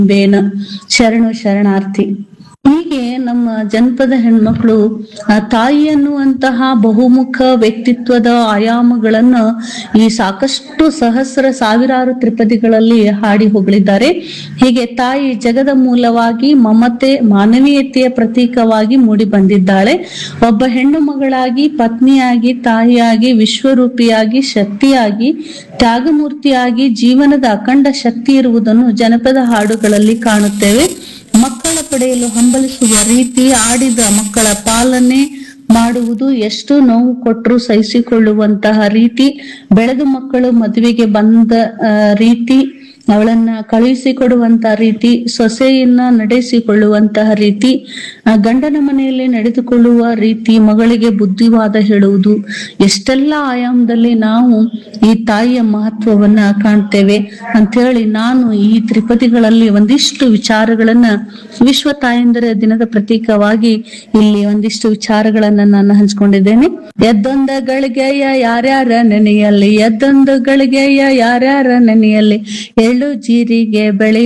ಬೇನ ಶರಣು ಶರಣಾರ್ಥಿ ಹೀಗೆ ನಮ್ಮ ಜನಪದ ಹೆಣ್ಮಕ್ಳು ಆ ತಾಯಿ ಅನ್ನುವಂತಹ ಬಹುಮುಖ ವ್ಯಕ್ತಿತ್ವದ ಆಯಾಮಗಳನ್ನ ಈ ಸಾಕಷ್ಟು ಸಹಸ್ರ ಸಾವಿರಾರು ತ್ರಿಪದಿಗಳಲ್ಲಿ ಹಾಡಿ ಹೊಗಳಿದ್ದಾರೆ ಹೀಗೆ ತಾಯಿ ಜಗದ ಮೂಲವಾಗಿ ಮಮತೆ ಮಾನವೀಯತೆಯ ಪ್ರತೀಕವಾಗಿ ಮೂಡಿ ಬಂದಿದ್ದಾಳೆ ಒಬ್ಬ ಹೆಣ್ಣು ಮಗಳಾಗಿ ಪತ್ನಿಯಾಗಿ ತಾಯಿಯಾಗಿ ವಿಶ್ವರೂಪಿಯಾಗಿ ಶಕ್ತಿಯಾಗಿ ತ್ಯಾಗಮೂರ್ತಿಯಾಗಿ ಜೀವನದ ಅಖಂಡ ಶಕ್ತಿ ಇರುವುದನ್ನು ಜನಪದ ಹಾಡುಗಳಲ್ಲಿ ಕಾಣುತ್ತೇವೆ ಮಕ್ಕಳ ಪಡೆಯಲು ಹಂಬಲಿಸುವ ರೀತಿ ಆಡಿದ ಮಕ್ಕಳ ಪಾಲನೆ ಮಾಡುವುದು ಎಷ್ಟು ನೋವು ಕೊಟ್ಟರು ಸಹಿಸಿಕೊಳ್ಳುವಂತಹ ರೀತಿ ಬೆಳೆದ ಮಕ್ಕಳು ಮದುವೆಗೆ ಬಂದ ಆ, ರೀತಿ ಅವಳನ್ನ ಕಳುಹಿಸಿಕೊಡುವಂತಹ ರೀತಿ ಸೊಸೆಯನ್ನ ನಡೆಸಿಕೊಳ್ಳುವಂತಹ ರೀತಿ ಆ, ಗಂಡನ ಮನೆಯಲ್ಲಿ ನಡೆದುಕೊಳ್ಳುವ ರೀತಿ ಮಗಳಿಗೆ ಬುದ್ಧಿವಾದ ಹೇಳುವುದು ಎಷ್ಟೆಲ್ಲ ಆಯಾಮದಲ್ಲಿ ನಾವು ಈ ತಾಯಿಯ ಮಹತ್ವವನ್ನ ಕಾಣ್ತೇವೆ ಅಂತ ಹೇಳಿ ನಾನು ಈ ತ್ರಿಪದಿಗಳಲ್ಲಿ ಒಂದಿಷ್ಟು ವಿಚಾರಗಳನ್ನ ವಿಶ್ವ ತಾಯಂದಿರ ದಿನದ ಪ್ರತೀಕವಾಗಿ ಇಲ್ಲಿ ಒಂದಿಷ್ಟು ವಿಚಾರಗಳನ್ನ ನಾನು ಹಂಚ್ಕೊಂಡಿದ್ದೇನೆ ಎದ್ದೊಂದ ಗಳಿಗೆಯ ಯಾರ್ಯಾರ ನೆನೆಯಲ್ಲಿ ಎದ್ದೊಂದು ಗಳಿಗೆಯ ಯಾರ್ಯಾರ ನೆನೆಯಲ್ಲಿ ಎಳ್ಳು ಜೀರಿಗೆ ಬೆಳೆ